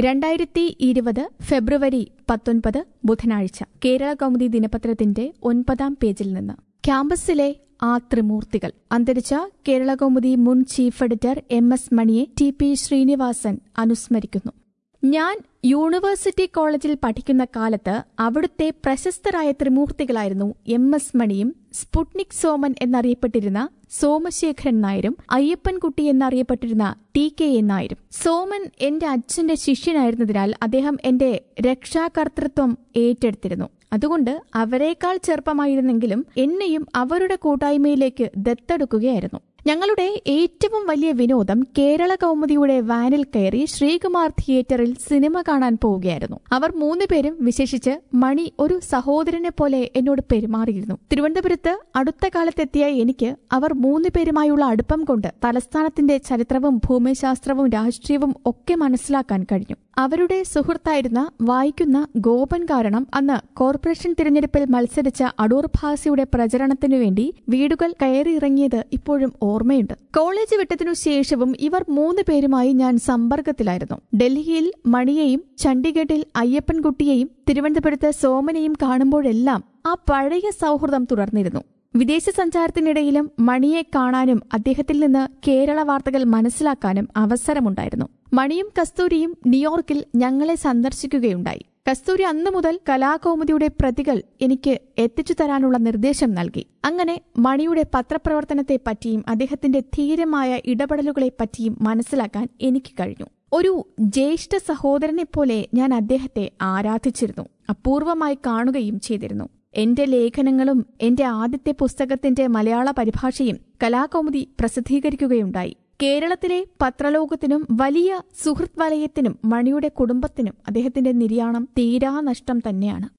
രണ്ടായിരത്തി ഇരുപത് ഫെബ്രുവരി പത്തൊൻപത് ബുധനാഴ്ച കേരള കൗമുദി ദിനപത്രത്തിന്റെ ഒൻപതാം പേജിൽ നിന്ന് ക്യാമ്പസിലെ ആ ത്രിമൂർത്തികൾ അന്തരിച്ച കേരള കൗമുദി മുൻ ചീഫ് എഡിറ്റർ എം എസ് മണിയെ ടി പി ശ്രീനിവാസൻ അനുസ്മരിക്കുന്നു ഞാൻ യൂണിവേഴ്സിറ്റി കോളേജിൽ പഠിക്കുന്ന കാലത്ത് അവിടുത്തെ പ്രശസ്തരായ ത്രിമൂർത്തികളായിരുന്നു എം എസ് മണിയും സ്പുട്നിക് സോമൻ എന്നറിയപ്പെട്ടിരുന്ന സോമശേഖരൻ നായരും അയ്യപ്പൻകുട്ടി എന്നറിയപ്പെട്ടിരുന്ന ടി കെ എ നായരും സോമൻ എന്റെ അച്ഛന്റെ ശിഷ്യനായിരുന്നതിനാൽ അദ്ദേഹം എന്റെ രക്ഷാകർതൃത്വം ഏറ്റെടുത്തിരുന്നു അതുകൊണ്ട് അവരെക്കാൾ ചെറുപ്പമായിരുന്നെങ്കിലും എന്നെയും അവരുടെ കൂട്ടായ്മയിലേക്ക് ദത്തെടുക്കുകയായിരുന്നു ഞങ്ങളുടെ ഏറ്റവും വലിയ വിനോദം കേരള കൗമുദിയുടെ വാനിൽ കയറി ശ്രീകുമാർ തിയേറ്ററിൽ സിനിമ കാണാൻ പോവുകയായിരുന്നു അവർ മൂന്നുപേരും വിശേഷിച്ച് മണി ഒരു സഹോദരനെ പോലെ എന്നോട് പെരുമാറിയിരുന്നു തിരുവനന്തപുരത്ത് അടുത്ത കാലത്തെത്തിയ എനിക്ക് അവർ മൂന്നുപേരുമായുള്ള അടുപ്പം കൊണ്ട് തലസ്ഥാനത്തിന്റെ ചരിത്രവും ഭൂമിശാസ്ത്രവും രാഷ്ട്രീയവും ഒക്കെ മനസ്സിലാക്കാൻ കഴിഞ്ഞു അവരുടെ സുഹൃത്തായിരുന്ന വായിക്കുന്ന ഗോപൻ കാരണം അന്ന് കോർപ്പറേഷൻ തിരഞ്ഞെടുപ്പിൽ മത്സരിച്ച അടൂർ ഭാസിയുടെ പ്രചരണത്തിനു വേണ്ടി വീടുകൾ കയറിയിറങ്ങിയത് ഇപ്പോഴും ഓർമ്മയുണ്ട് കോളേജ് വിട്ടതിനു ശേഷവും ഇവർ മൂന്ന് പേരുമായി ഞാൻ സമ്പർക്കത്തിലായിരുന്നു ഡൽഹിയിൽ മണിയെയും ചണ്ഡീഗഡിൽ അയ്യപ്പൻകുട്ടിയെയും തിരുവനന്തപുരത്ത് സോമനെയും കാണുമ്പോഴെല്ലാം ആ പഴയ സൗഹൃദം തുടർന്നിരുന്നു വിദേശ സഞ്ചാരത്തിനിടയിലും മണിയെ കാണാനും അദ്ദേഹത്തിൽ നിന്ന് കേരള വാർത്തകൾ മനസ്സിലാക്കാനും അവസരമുണ്ടായിരുന്നു മണിയും കസ്തൂരിയും ന്യൂയോർക്കിൽ ഞങ്ങളെ സന്ദർശിക്കുകയുണ്ടായി കസ്തൂരി അന്നു മുതൽ കലാകൗമുദിയുടെ പ്രതികൾ എനിക്ക് എത്തിച്ചു തരാനുള്ള നിർദ്ദേശം നൽകി അങ്ങനെ മണിയുടെ പത്രപ്രവർത്തനത്തെപ്പറ്റിയും അദ്ദേഹത്തിന്റെ ധീരമായ ഇടപെടലുകളെപ്പറ്റിയും മനസ്സിലാക്കാൻ എനിക്ക് കഴിഞ്ഞു ഒരു ജ്യേഷ്ഠ സഹോദരനെ പോലെ ഞാൻ അദ്ദേഹത്തെ ആരാധിച്ചിരുന്നു അപൂർവമായി കാണുകയും ചെയ്തിരുന്നു എന്റെ ലേഖനങ്ങളും എന്റെ ആദ്യത്തെ പുസ്തകത്തിന്റെ മലയാള പരിഭാഷയും കലാകൗമുദി പ്രസിദ്ധീകരിക്കുകയുണ്ടായി കേരളത്തിലെ പത്രലോകത്തിനും വലിയ സുഹൃത് വലയത്തിനും മണിയുടെ കുടുംബത്തിനും അദ്ദേഹത്തിന്റെ നിര്യാണം തീരാനഷ്ടം തന്നെയാണ്